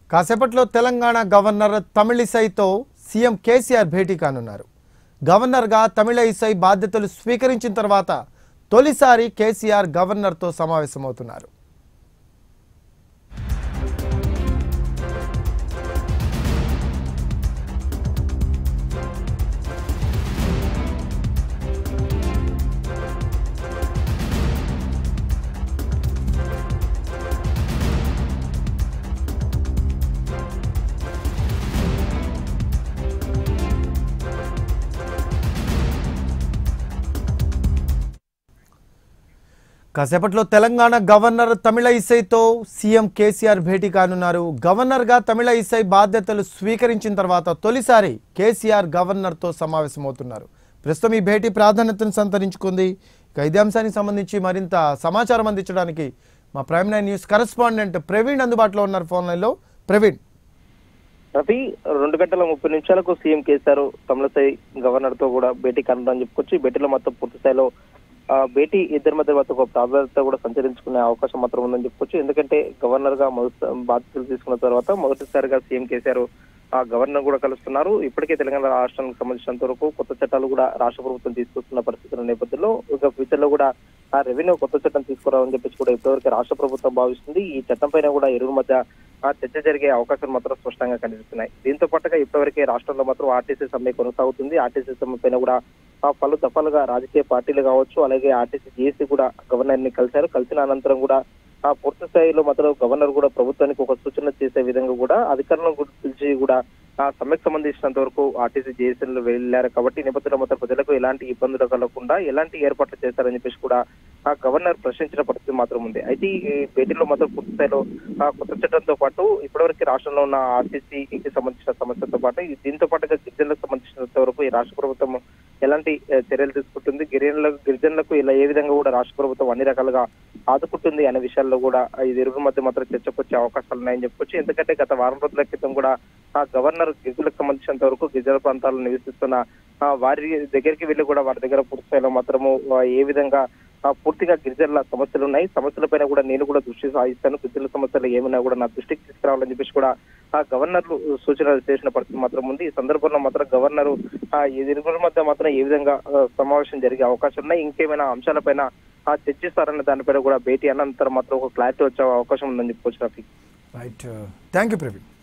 కాసేపట్లో తెలంగాణ గవర్నర్ తమిళిసైతో సీఎం కేసీఆర్ భేటీ కానున్నారు గవర్నర్గా తమిళైసై బాధ్యతలు స్వీకరించిన తర్వాత తొలిసారి కేసీఆర్ గవర్నర్తో సమావేశమవుతున్నారు కాసేపట్లో తెలంగాణ గవర్నర్ తమిళైసైతో సీఎం కేసీఆర్ భేటీ కానున్నారు గవర్నర్గా తమిళైసై బాధ్యతలు స్వీకరించిన తర్వాత తొలిసారి కేసీఆర్ గవర్నర్తో సమావేశమవుతున్నారు ప్రస్తుతం ఈ భేటీ ప్రాధాన్యతను సంతరించుకుంది ఇక ఇదే అంశానికి సంబంధించి మరింత సమాచారం అందించడానికి మా prime nine news correspondent Praveen అందుబాటులో ఉన్నారు ఫోన్ లైన్లో ప్రవీణ్ రఫీ రెండు గంటల ముప్పై నిమిషాలకు సీఎం కేసీఆర్ తమిళసై గవర్నర్ తో కూడా భేటీ కనులని చెప్పుకోవచ్చు ఈ భేటీలో మొత్తం పూర్తి స్థాయిలో ఆ, భేటీ ఇద్దరి మధ్య మొత్తం ఒక ప్రాధాన్యత కూడా సంచరించుకునే అవకాశం మాత్రం ఉందని చెప్పుకోవచ్చు ఎందుకంటే గవర్నర్ గా మొదటి బాధ్యతలు తీసుకున్న తర్వాత మొదటిసారిగా సీఎం కేసీఆర్ ఆ గవర్నర్ కూడా కలుస్తున్నారు ఇప్పటికే తెలంగాణ రాష్ట్రానికి సంబంధించినంత వరకు కొత్త చట్టాలు కూడా రాష్ట్ర ప్రభుత్వం తీసుకొస్తున్న పరిస్థితుల నేపథ్యంలో ఇక ఫ్యూచర్ లో కూడా ఆ రెవెన్యూ కొత్త చట్టం తీసుకురావాలని చెప్పేసి కూడా ఇప్పటివరకు రాష్ట్ర ప్రభుత్వం భావిస్తుంది ఈ చట్టం పైన కూడా ఇరువురు మధ్య ఆ చర్చ జరిగే అవకాశాలు మాత్రం స్పష్టంగా కనిపిస్తున్నాయి దీంతో పాటుగా ఇప్పటివరకే రాష్ట్రంలో మాత్రం ఆర్టీసీ సమ్మె కొనసాగుతుంది ఆర్టీసీ సమ్మె పైన కూడా ఆ పలు దఫాలుగా రాజకీయ పార్టీలు కావచ్చు అలాగే ఆర్టీసీ జేసీ కూడా గవర్నర్ ని కలిశారు కలిసిన అనంతరం కూడా ఆ పూర్తి స్థాయిలో మాత్రం గవర్నర్ కూడా ప్రభుత్వానికి ఒక సూచన చేసే విధంగా కూడా అధికారులను కూడా పిలిచి కూడా ఆ సమ్మెకు సంబంధించినంత వరకు ఆర్టీసీ జేఏసీలు వెళ్ళారు కాబట్టి ఈ నేపథ్యంలో మాత్రం ప్రజలకు ఎలాంటి ఇబ్బందులు కలగకుండా ఎలాంటి ఏర్పాట్లు చేస్తారని చెప్పేసి కూడా ఆ గవర్నర్ ప్రశ్నించిన పరిస్థితి మాత్రం ఉంది అయితే ఈ భేటీలో మాత్రం పూర్తి స్థాయిలో ఆ కొత్త చట్టంతో పాటు ఇప్పటివరకు రాష్ట్రంలో ఉన్న ఆర్టీసీకి సంబంధించిన సమస్యలతో పాటు ఈ దీంతో పాటుగా గిరిజనులకు సంబంధించినంత వరకు ఈ రాష్ట్ర ప్రభుత్వం ఎలాంటి ఆ, చర్యలు తీసుకుంటుంది గిరిజనులకు గిరిజనులకు ఇలా ఏ విధంగా కూడా రాష్ట్ర ప్రభుత్వం అన్ని రకాలుగా ఆదుకుంటుంది అనే విషయాల్లో కూడా ఈ ఇరువురి మధ్య మాత్రం చర్చకు వచ్చే అవకాశాలు ఉన్నాయని చెప్పొచ్చు ఎందుకంటే గత వారం రోజుల క్రితం కూడా ఆ గవర్నర్ గిరిజనులకు సంబంధించినంత వరకు గిరిజన ప్రాంతాల్లో నివసిస్తున్న ఆ, వారి దగ్గరికి వెళ్లి కూడా వారి దగ్గర పూర్తి స్థాయిలో మాత్రము ఆ, ఏ విధంగా ఆ, పూర్తిగా గిరిజనుల సమస్యలు ఉన్నాయి సమస్యలపైన కూడా నేను కూడా దృష్టి సాధిస్తాను గిరిజనుల సమస్యలు ఏమైనా కూడా నా దృష్టికి తీసుకురావాలని చెప్పేసి కూడా ఆ గవర్నర్లు సూచనలు చేసిన పరిస్థితి మాత్రం ఉంది ఈ సందర్భంలో మాత్రం గవర్నర్ ఆ ఈ ఇరువురి మధ్య మాత్రం ఏ విధంగా ఆ, సమావేశం జరిగే అవకాశం ఉన్నాయి ఇంకేమైనా అంశాలపైన ఆ చర్చిస్తారన్న దానిపైన కూడా భేటీ అనంతరం మాత్రం ఒక క్లారిటీ వచ్చే అవకాశం ఉందని చెప్పుకోవచ్చు Rafi right thank you Praveen